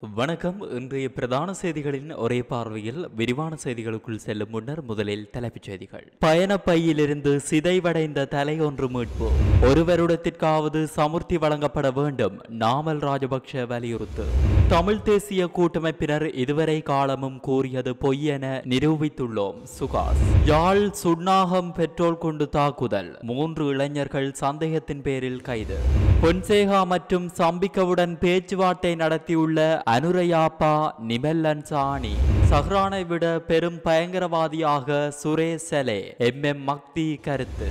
வணக்கம் இன்றைய பிரதான செய்திகளின் ஒரே பார்வையில் விரிவான செய்திகளுக்குள் செல்லும் முன்னர் முதலில் தலைப்புச் செய்திகள் பயணப்பையிலிருந்து சிதைவடைந்த தலை ஒன்று மீட்பு ஒரு வருடத்திற்காவது சமுர்த்தி வழங்கப்பட வேண்டும் நாமல் ராஜபக்ஷ வலியுறுத்து தமிழ் தேசிய கூட்டமைப்பினர் இதுவரை காலமும் கூறியது பொய் என நிரூபித்துள்ளோம் சுகாஸ் யாழ் சுண்ணாகம் பெட்ரோல் கொண்டு தாக்குதல் மூன்று இளைஞர்கள் சந்தேகத்தின் பேரில் கைது பொன்சேகா மற்றும் சம்பிக்கவுடன் பேச்சுவார்த்தை நடத்தியுள்ள அனுரையாப்பா நிமெல்லன்சாணி சஹ்ரானை விட பெரும் பயங்கரவாதியாக சுரேஷ் செலே எம் எம் மக்தி கருத்து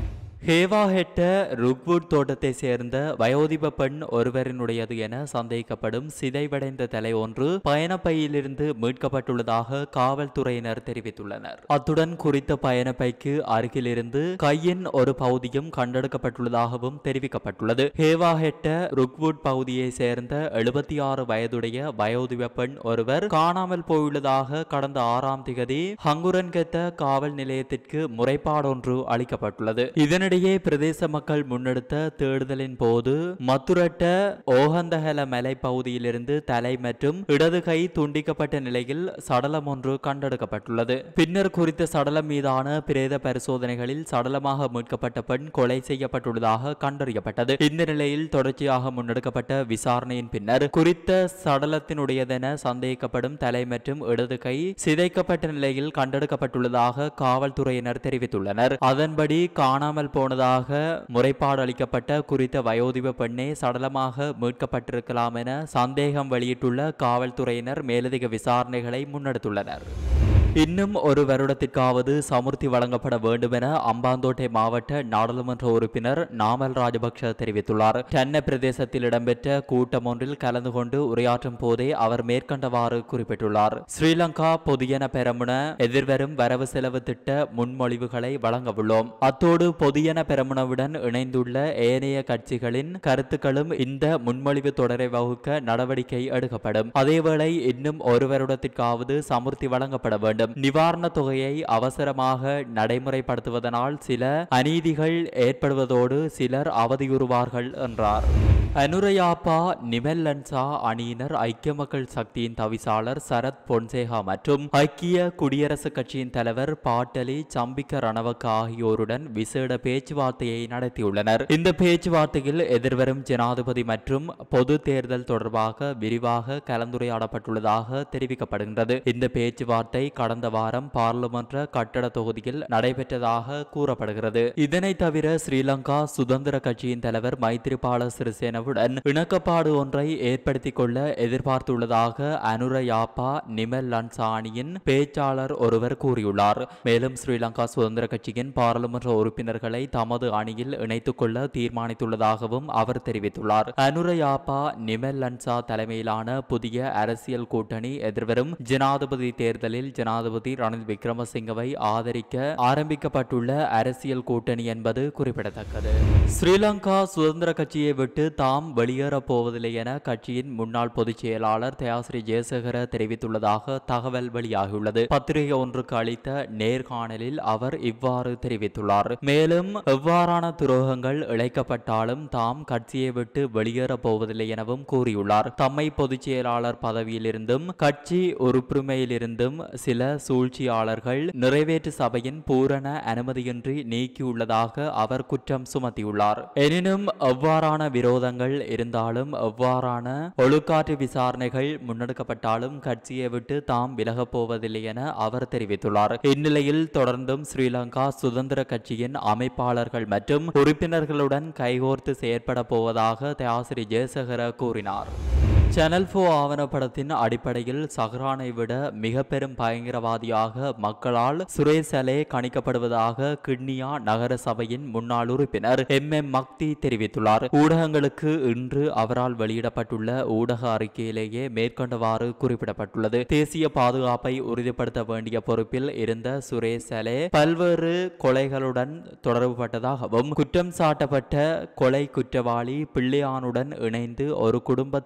ஹேவா ஹெட்ட ருக்வுட் தோட்டத்தை சேர்ந்த வயோதிப பெண் ஒருவரினுடையது என சந்தேகிக்கப்படும் சிதைவடைந்த தலை ஒன்று பயணப்பையிலிருந்து மீட்கப்பட்டுள்ளதாக காவல்துறையினர் தெரிவித்துள்ளனர் அத்துடன் குறித்த பயணப்பைக்கு அருகிலிருந்து கையின் ஒரு பகுதியும் கண்டெடுக்கப்பட்டுள்ளதாகவும் தெரிவிக்கப்பட்டுள்ளது ஹேவா ஹெட்ட ருக்வுட் பகுதியை சேர்ந்த எழுபத்தி ஆறு வயதுடைய வயோதிப பெண் ஒருவர் காணாமல் போயுள்ளதாக கடந்த ஆறாம் திகதி ஹங்குரன்கெத்த காவல் நிலையத்திற்கு முறைப்பாடொன்று அளிக்கப்பட்டுள்ளது இதனிடையே பிரதேச மக்கள் முன்னெடுத்த தேடுதலின் போது மத்துரட்ட ஓகந்தஹல மலை பகுதியிலிருந்து தலை மற்றும் இடது கை துண்டிக்கப்பட்ட நிலையில் சடலம் ஒன்று கண்டெடுக்கப்பட்டுள்ளது பின்னர் குறித்த சடலம் மீதான பிரேத பரிசோதனைகளில் சடலமாக மீட்கப்பட்ட பெண் கொலை செய்யப்பட்டுள்ளதாக கண்டறியப்பட்டது இந்த நிலையில் தொடர்ச்சியாக முன்னெடுக்கப்பட்ட விசாரணையின் பின்னர் குறித்த சடலத்தினுடையதென சந்தேகிக்கப்படும் தலை மற்றும் இடது கை சிதைக்கப்பட்ட நிலையில் கண்டெடுக்கப்பட்டுள்ளதாக காவல்துறையினர் தெரிவித்துள்ளனர் அதன்படி காணாமல் போனதாக முறைப்பாடு அளிக்கப்பட்ட குறித்த வயோதிப பெண்ணே சடலமாக மீட்கப்பட்டிருக்கலாம் என சந்தேகம் வெளியிட்டுள்ள காவல்துறையினர் மேலதிக விசாரணைகளை முன்னெடுத்துள்ளனர் இன்னும் ஒரு வருடத்திற்காவது சமுர்த்தி வழங்கப்பட வேண்டும் என அம்பாந்தோட்டை மாவட்ட நாடாளுமன்ற உறுப்பினர் நாமல் ராஜபக்ஷ தெரிவித்துள்ளார் சென்னை பிரதேசத்தில் இடம்பெற்ற கூட்டம் ஒன்றில் கலந்து கொண்டு உரையாற்றும் போதே அவர் மேற்கண்டவாறு குறிப்பிட்டுள்ளார் ஸ்ரீலங்கா பொதியன பெரமுன எதிர்வரும் வரவு செலவு திட்ட முன்மொழிவுகளை வழங்கவுள்ளோம் அத்தோடு பொதியன பெரமுனவுடன் இணைந்துள்ள ஏனைய கட்சிகளின் கருத்துக்களும் இந்த முன்மொழிவு தொடரை வகுக்க நடவடிக்கை எடுக்கப்படும் அதேவேளை இன்னும் ஒரு வருடத்திற்காவது சமுர்த்தி வழங்கப்பட வேண்டும் நிவாரண தொகையை அவசரமாக நடைமுறைப்படுத்துவதனால் சில அநீதிகள் ஏற்படுவதோடு சிலர் அவதியுறுவார்கள் என்றார் அனுரையாப்பா நிமெல்லன்சா அணியினர் ஐக்கிய மக்கள் சக்தியின் தவிசாளர் சரத் பொன்சேகா மற்றும் ஐக்கிய குடியரசுக் கட்சியின் தலைவர் பாட்டலி சம்பிக்க ரணவக்க ஆகியோருடன் விசேட பேச்சுவார்த்தையை நடத்தியுள்ளனர் இந்த பேச்சுவார்த்தையில் எதிர்வரும் ஜனாதிபதி மற்றும் பொது தேர்தல் தொடர்பாக விரிவாக கலந்துரையாடப்பட்டுள்ளதாக தெரிவிக்கப்படுகின்றது இந்த பேச்சுவார்த்தை கடந்த வாரம் பாராளுமன்ற கட்டட தொகுதியில் நடைபெற்றதாக கூறப்படுகிறது இதனை தவிர ஸ்ரீலங்கா சுதந்திர கட்சியின் தலைவர் மைத்திரிபால சிறிசேனவுடன் இணக்கப்பாடு ஒன்றை ஏற்படுத்திக் கொள்ள எதிர்பார்த்துள்ளதாக அனுர யாப்பா நிமல் லன்சானியின் பேச்சாளர் ஒருவர் கூறியுள்ளார் மேலும் ஸ்ரீலங்கா சுதந்திர கட்சியின் பாராளுமன்ற உறுப்பினர்களை தமது அணியில் இணைத்துக் கொள்ள தீர்மானித்துள்ளதாகவும் அவர் தெரிவித்துள்ளார் அனுர யாப்பா நிமல் லன்சா தலைமையிலான புதிய அரசியல் கூட்டணி எதிர்வரும் ஜனாதிபதி தேர்தலில் ஜனாதிபதி ரணில் விக்ரமசிங்கவை ஆதரிக்க ஆரம்பிக்கப்பட்டுள்ள அரசியல் கூட்டணி என்பது குறிப்பிடத்தக்கது ஸ்ரீலங்கா சுதந்திர கட்சியை விட்டு தாம் வெளியேறப் போவதில்லை என கட்சியின் முன்னாள் பொதுச் செயலாளர் தயாஸ்ரீ ஜெயசேகர தெரிவித்துள்ளதாக தகவல் வெளியாகியுள்ளது பத்திரிகை ஒன்றுக்கு அளித்த நேர்காணலில் அவர் இவ்வாறு தெரிவித்துள்ளார் மேலும் எவ்வாறான துரோகங்கள் இழைக்கப்பட்டாலும் தாம் கட்சியை விட்டு வெளியேறப் போவதில்லை எனவும் கூறியுள்ளார் தம்மை பொதுச் செயலாளர் பதவியிலிருந்தும் கட்சி உறுப்புரிமையிலிருந்தும் சில சூழ்ச்சியாளர்கள் நிறைவேற்று சபையின் பூரண அனுமதியின்றி நீக்கியுள்ளதாக அவர் குற்றம் சுமத்தியுள்ளார் எனினும் எவ்வாறான விரோதங்கள் இருந்தாலும் எவ்வாறான ஒழுக்காற்று விசாரணைகள் முன்னெடுக்கப்பட்டாலும் கட்சியை விட்டு தாம் விலகப் போவதில்லை என அவர் தெரிவித்துள்ளார் இந்நிலையில் தொடர்ந்தும் ஸ்ரீலங்கா சுதந்திர கட்சியின் அமைப்பாளர்கள் மற்றும் உறுப்பினர்களுடன் கைகோர்த்து செயற்பட போவதாக தயாசிரி ஜெயசேகர கூறினார் சேனல் ஃபோ ஆவணப்படத்தின் அடிப்படையில் சஹ்ரானை விட மிக பெரும் பயங்கரவாதியாக மக்களால் சுரேஷ் சலே கணிக்கப்படுவதாக கிண்ணியா நகர சபையின் முன்னாள் உறுப்பினர் எம் எம் மக்தி தெரிவித்துள்ளார் ஊடகங்களுக்கு இன்று அவரால் வெளியிடப்பட்டுள்ள ஊடக அறிக்கையிலேயே மேற்கொண்டவாறு குறிப்பிடப்பட்டுள்ளது தேசிய பாதுகாப்பை உறுதிப்படுத்த வேண்டிய பொறுப்பில் இருந்த சுரேஷ் சலே பல்வேறு கொலைகளுடன் தொடர்புபட்டதாகவும் குற்றம் சாட்டப்பட்ட கொலை குற்றவாளி பிள்ளையானுடன் இணைந்து ஒரு குடும்பத்தின் அரசியல்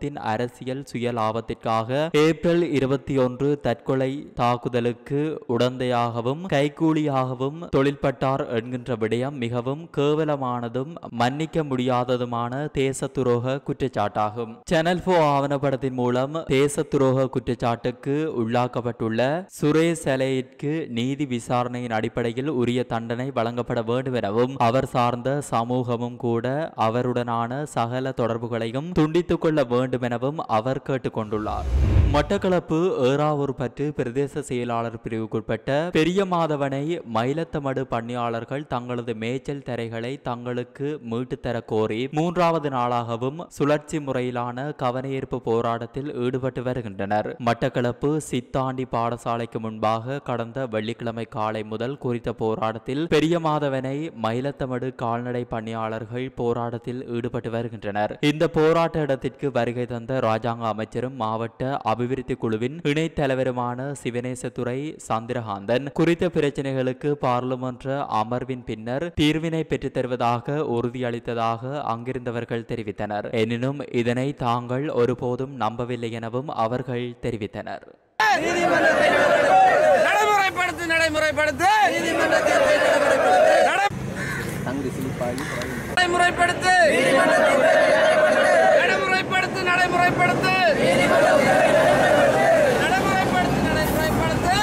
அரசியல் சுய லாபத்திற்காக ஏப்ரல் இருபத்தி ஒன்று தற்கொலை தாக்குதலுக்கு உடந்தையாகவும் கைகூலியாகவும் தொழில்பட்டார் என்கின்ற விடயம் மிகவும் கேவலமானதும் மன்னிக்க முடியாததுமான தேச துரோக குற்றச்சாட்டாகும் சேனல் போ ஆவணப்படத்தின் மூலம் தேச துரோக குற்றச்சாட்டுக்கு உள்ளாக்கப்பட்டுள்ள சுரேஷ் சலையிற்கு நீதி விசாரணையின் அடிப்படையில் உரிய தண்டனை வழங்கப்பட வேண்டும் எனவும் அவர் சார்ந்த சமூகமும் கூட அவருடனான சகல தொடர்புகளையும் துண்டித்துக் கொள்ள வேண்டும் எனவும் அவர் கேட்டுக்கொண்டுள்ளார் மட்டக்களப்பு ஏறாவூர் பற்று பிரதேச செயலாளர் பிரிவுக்குட்பட்ட பெரிய மாதவனை மயிலத்தமடு பணியாளர்கள் தங்களது மேய்ச்சல் தரைகளை தங்களுக்கு மீட்டுத் தர கோரி மூன்றாவது நாளாகவும் சுழற்சி முறையிலான கவனஈர்ப்பு போராட்டத்தில் ஈடுபட்டு வருகின்றனர் மட்டக்களப்பு சித்தாண்டி பாடசாலைக்கு முன்பாக கடந்த வெள்ளிக்கிழமை காலை முதல் குறித்த போராட்டத்தில் பெரிய மாதவனை மயிலத்தமடு கால்நடை பணியாளர்கள் போராட்டத்தில் ஈடுபட்டு வருகின்றனர் இந்த போராட்ட இடத்திற்கு வருகை தந்த ராஜாங்க அமைச்சரும் மாவட்ட அபிவிருத்தி குழுவின் இணைத் தலைவருமான சிவனேசதுரை சந்திரகாந்தன் குறித்த பிரச்சனைகளுக்கு பாராளுமன்ற அமர்வின் பின்னர் தீர்வினை பெற்றுத் தருவதாக உறுதியளித்ததாக அங்கிருந்தவர்கள் தெரிவித்தனர் எனினும் இதனை தாங்கள் ஒருபோதும் நம்பவில்லை எனவும் அவர்கள் தெரிவித்தனர் நடைமுறைப்படுத்து நடைமுறைப்படுத்து நடை- நடைமுறைப்படுத்து நடைமுறைப்படுத்து நடைமுறைப்படுத்து நடைமுறைப்படுத்து நடைமுறைப்படுத்து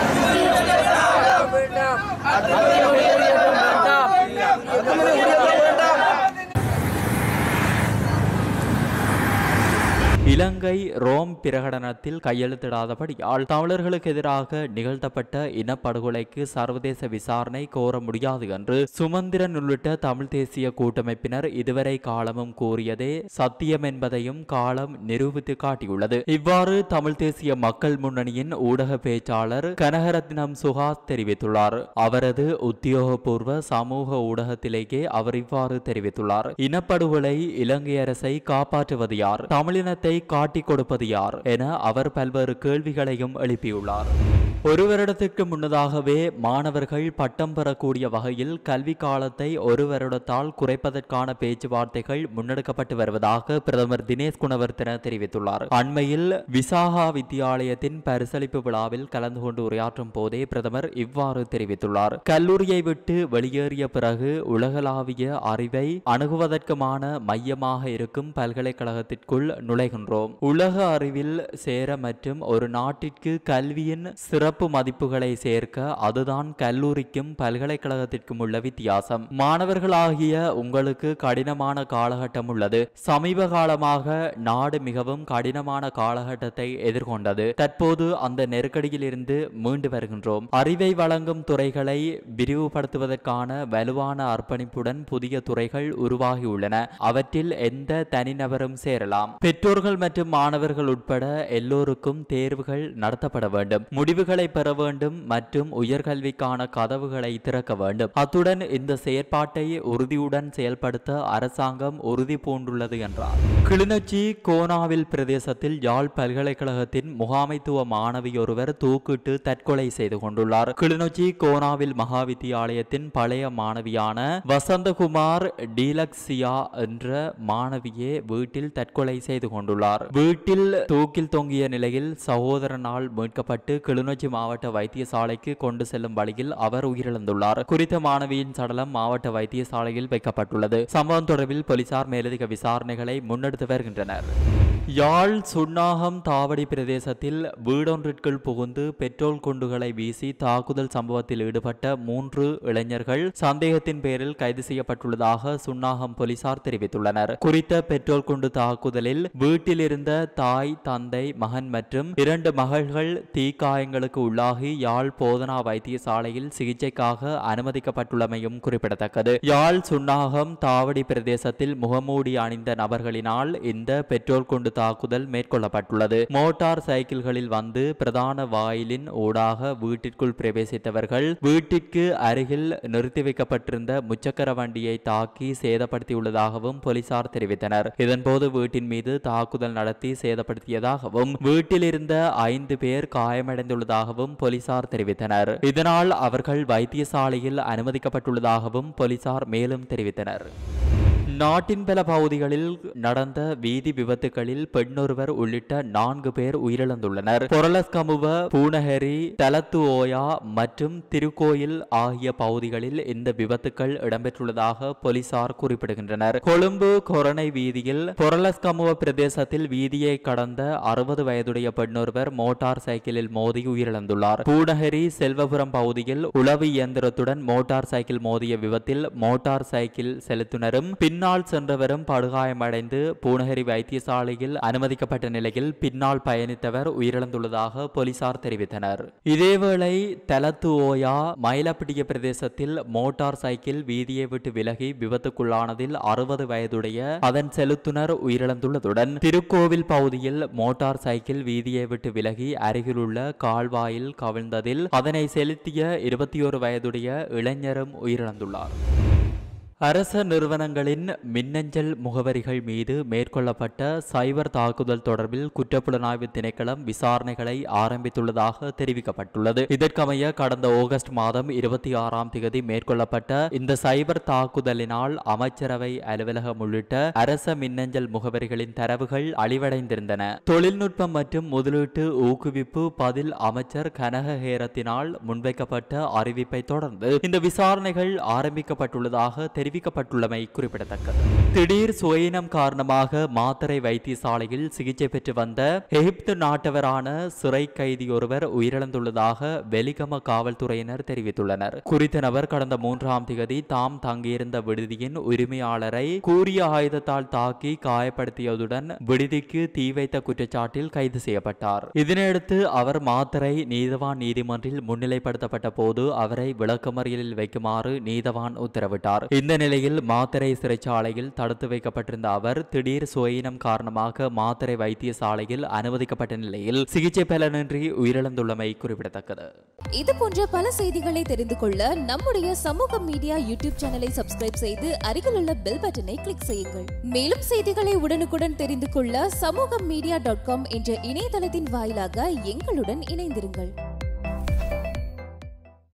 இலங்கை ரோம் பிரகடனத்தில் கையெழுத்திடாதபடியால் தமிழர்களுக்கு எதிராக நிகழ்த்தப்பட்ட இனப்படுகொலைக்கு சர்வதேச விசாரணை கோர முடியாது என்று சுமந்திரன் உள்ளிட்ட தமிழ் தேசிய கூட்டமைப்பினர் இதுவரை காலமும் கூறியதே சத்தியம் என்பதையும் காலம் நிரூபித்து காட்டியுள்ளது இவ்வாறு தமிழ் தேசிய மக்கள் முன்னணியின் ஊடக பேச்சாளர் கனகரத்னம் சுஹாஸ் தெரிவித்துள்ளார் அவரது உத்தியோகபூர்வ சமூக ஊடகத்திலேயே அவர் இவ்வாறு தெரிவித்துள்ளார் இனப்படுகொலை இலங்கை அரசை காப்பாற்றுவது யார் தமிழினத்தை காட்டிக் கொடுப்பது யார் என அவர் பல்வேறு கேள்விகளையும் எழுப்பியுள்ளார் ஒரு வருடத்திற்கு முன்னதாகவே மாணவர்கள் பட்டம் பெறக்கூடிய வகையில் கல்வி காலத்தை ஒரு வருடத்தால் குறைப்பதற்கான பேச்சுவார்த்தைகள் முன்னெடுக்கப்பட்டு வருவதாக பிரதமர் தினேஷ் குணவர்த்தன தெரிவித்துள்ளார் அண்மையில் விசாகா வித்தியாலயத்தின் பரிசளிப்பு விழாவில் கலந்து கொண்டு உரையாற்றும் போதே பிரதமர் இவ்வாறு தெரிவித்துள்ளார் கல்லூரியை விட்டு வெளியேறிய பிறகு உலகளாவிய அறிவை அணுகுவதற்குமான மையமாக இருக்கும் பல்கலைக்கழகத்திற்குள் நுழைகின்றோம் உலக அறிவில் சேர மற்றும் ஒரு நாட்டிற்கு கல்வியின் சிறப்பு மதிப்புகளை சேர்க்க அதுதான் கல்லூரிக்கும் பல்கலைக்கழகத்திற்கும் உள்ள வித்தியாசம் மாணவர்களாகிய உங்களுக்கு கடினமான காலகட்டம் உள்ளது சமீப காலமாக நாடு மிகவும் கடினமான காலகட்டத்தை எதிர்கொண்டது தற்போது அந்த நெருக்கடியில் இருந்து மீண்டு வருகின்றோம் அறிவை வழங்கும் துறைகளை விரிவுபடுத்துவதற்கான வலுவான அர்ப்பணிப்புடன் புதிய துறைகள் உருவாகியுள்ளன அவற்றில் எந்த தனிநபரும் சேரலாம் பெற்றோர்கள் மற்றும் மாணவர்கள் உட்பட எல்லோருக்கும் தேர்வுகள் நடத்தப்பட வேண்டும் முடிவுகளை பெற வேண்டும் மற்றும் உயர்கல்விக்கான கதவுகளை திறக்க வேண்டும் அத்துடன் இந்த செயற்பாட்டை உறுதியுடன் செயல்படுத்த அரசாங்கம் உறுதி பூண்டுள்ளது என்றார் கிளிநொச்சி கோனாவில் பிரதேசத்தில் யாழ் பல்கலைக்கழகத்தின் முகாமைத்துவ மாணவியொருவர் தூக்கிட்டு தற்கொலை செய்து கொண்டுள்ளார் கிளிநொச்சி கோனாவில் மகாவித்தியாலயத்தின் பழைய மாணவியான வசந்தகுமார் டீலக்ஸியா என்ற மாணவியே வீட்டில் தற்கொலை செய்து கொண்டுள்ளார் வீட்டில் தூக்கில் தொங்கிய நிலையில் சகோதரனால் மீட்கப்பட்டு கிளிநொச்சி மாவட்ட வைத்தியசாலைக்கு கொண்டு செல்லும் வழியில் அவர் உயிரிழந்துள்ளார் குறித்த மாணவியின் சடலம் மாவட்ட வைத்தியசாலையில் வைக்கப்பட்டுள்ளது சம்பவம் தொடர்பில் போலீசார் மேலதிக விசாரணைகளை முன்னெடுத்து வருகின்றனர் யாழ் சுன்னாகம் தாவடி பிரதேசத்தில் வீடொன்றிற்குள் புகுந்து பெட்ரோல் குண்டுகளை வீசி தாக்குதல் சம்பவத்தில் ஈடுபட்ட மூன்று இளைஞர்கள் சந்தேகத்தின் பேரில் கைது செய்யப்பட்டுள்ளதாக சுன்னாகம் போலீசார் தெரிவித்துள்ளனர் குறித்த பெட்ரோல் குண்டு தாக்குதலில் வீட்டில் இருந்த தாய் தந்தை மகன் மற்றும் இரண்டு மகள்கள் தீக்காயங்களுக்கு உள்ளாகி யாழ் போதனா வைத்தியசாலையில் சிகிச்சைக்காக அனுமதிக்கப்பட்டுள்ளமையும் குறிப்பிடத்தக்கது யாழ் சுன்னாகம் தாவடி பிரதேசத்தில் முகமூடி அணிந்த நபர்களினால் இந்த பெட்ரோல் குண்டு தாக்குதல் மேற்கொள்ளப்பட்டுள்ளது மோட்டார் சைக்கிள்களில் வந்து பிரதான வாயிலின் ஊடாக வீட்டிற்குள் பிரவேசித்தவர்கள் வீட்டிற்கு அருகில் நிறுத்தி வைக்கப்பட்டிருந்த முச்சக்கர வண்டியை தாக்கி சேதப்படுத்தியுள்ளதாகவும் போலீசார் தெரிவித்தனர் இதன்போது வீட்டின் மீது தாக்குதல் நடத்தி சேதப்படுத்தியதாகவும் வீட்டில் இருந்த ஐந்து பேர் காயமடைந்துள்ளதாகவும் போலீசார் தெரிவித்தனர் இதனால் அவர்கள் வைத்தியசாலையில் அனுமதிக்கப்பட்டுள்ளதாகவும் போலீசார் மேலும் தெரிவித்தனர் நாட்டின் பல பகுதிகளில் நடந்த வீதி விபத்துகளில் பெண்ணொருவர் உள்ளிட்ட நான்கு பேர் உயிரிழந்துள்ளனர் பொரலஸ்கமுவ பூனஹரி தலத்து ஓயா மற்றும் திருக்கோயில் ஆகிய பகுதிகளில் இந்த விபத்துக்கள் இடம்பெற்றுள்ளதாக போலீசார் குறிப்பிடுகின்றனர் கொழும்பு கொரணை வீதியில் பொரலஸ்கமுவ பிரதேசத்தில் வீதியை கடந்த அறுபது வயதுடைய பெண்ணொருவர் மோட்டார் சைக்கிளில் மோதி உயிரிழந்துள்ளார் பூனஹரி செல்வபுரம் பகுதியில் உளவு இயந்திரத்துடன் மோட்டார் சைக்கிள் மோதிய விபத்தில் மோட்டார் சைக்கிள் செலுத்துனரும் பின்னால் சென்றவரும் படுகாயமடைந்து பூனஹரி வைத்தியசாலையில் அனுமதிக்கப்பட்ட நிலையில் பின்னால் பயணித்தவர் உயிரிழந்துள்ளதாக போலீசார் தெரிவித்தனர் இதேவேளை தலத்து ஓயா மயிலப்பிட்டிய பிரதேசத்தில் மோட்டார் சைக்கிள் வீதியை விட்டு விலகி விபத்துக்குள்ளானதில் அறுபது வயதுடைய அதன் செலுத்துனர் உயிரிழந்துள்ளதுடன் திருக்கோவில் பகுதியில் மோட்டார் சைக்கிள் வீதியை விட்டு விலகி அருகிலுள்ள கால்வாயில் கவிழ்ந்ததில் அதனை செலுத்திய இருபத்தி ஒரு வயதுடைய இளைஞரும் உயிரிழந்துள்ளார் அரச நிறுவனங்களின் மின்னஞ்சல் முகவரிகள் மீது மேற்கொள்ளப்பட்ட சைபர் தாக்குதல் தொடர்பில் குற்றப்புலனாய்வு திணைக்களம் விசாரணைகளை ஆரம்பித்துள்ளதாக தெரிவிக்கப்பட்டுள்ளது இதற்கமைய கடந்த ஆகஸ்ட் மாதம் இருபத்தி ஆறாம் தேதி மேற்கொள்ளப்பட்ட இந்த சைபர் தாக்குதலினால் அமைச்சரவை அலுவலகம் உள்ளிட்ட அரச மின்னஞ்சல் முகவரிகளின் தரவுகள் அழிவடைந்திருந்தன தொழில்நுட்பம் மற்றும் முதலீட்டு ஊக்குவிப்பு பதில் அமைச்சர் கனக ஹேரத்தினால் முன்வைக்கப்பட்ட அறிவிப்பை தொடர்ந்து இந்த விசாரணைகள் ஆரம்பிக்கப்பட்டுள்ளதாக தெரிவிக்கப்பட்டுள்ளமை குறிப்பிடத்தக்கது திடீர் சுயினம் காரணமாக மாத்தறை வைத்தியசாலையில் சிகிச்சை பெற்று வந்த எகிப்து நாட்டவரான சிறை கைதி ஒருவர் உயிரிழந்துள்ளதாக வெலிகம காவல்துறையினர் தெரிவித்துள்ளனர் குறித்த நபர் கடந்த மூன்றாம் திகதி தாம் தங்கியிருந்த விடுதியின் உரிமையாளரை கூறிய ஆயுதத்தால் தாக்கி காயப்படுத்தியதுடன் விடுதிக்கு தீ வைத்த குற்றச்சாட்டில் கைது செய்யப்பட்டார் இதனையடுத்து அவர் மாத்தறை நீதவான் நீதிமன்றில் முன்னிலைப்படுத்தப்பட்ட போது அவரை விளக்கமறியலில் வைக்குமாறு நீதவான் உத்தரவிட்டார் இந்த நிலையில் மாத்தறை சிறைச்சாலையில் தடுத்து வைக்கப்பட்டிருந்த அவர் திடீர் சுயினம் காரணமாக மாத்தறை வைத்தியசாலையில் அனுமதிக்கப்பட்ட நிலையில் சிகிச்சை பலனின்றி உயிரிழந்துள்ளமை குறிப்பிடத்தக்கது இது போன்ற பல செய்திகளை தெரிந்து கொள்ள நம்முடைய சமூக மீடியா யூடியூப் சேனலை சப்ஸ்கிரைப் செய்து அருகில் உள்ள பெல் பட்டனை கிளிக் செய்யுங்கள் மேலும் செய்திகளை உடனுக்குடன் தெரிந்து கொள்ள சமூக மீடியா டாட் காம் என்ற இணையதளத்தின் வாயிலாக எங்களுடன் இணைந்திருங்கள்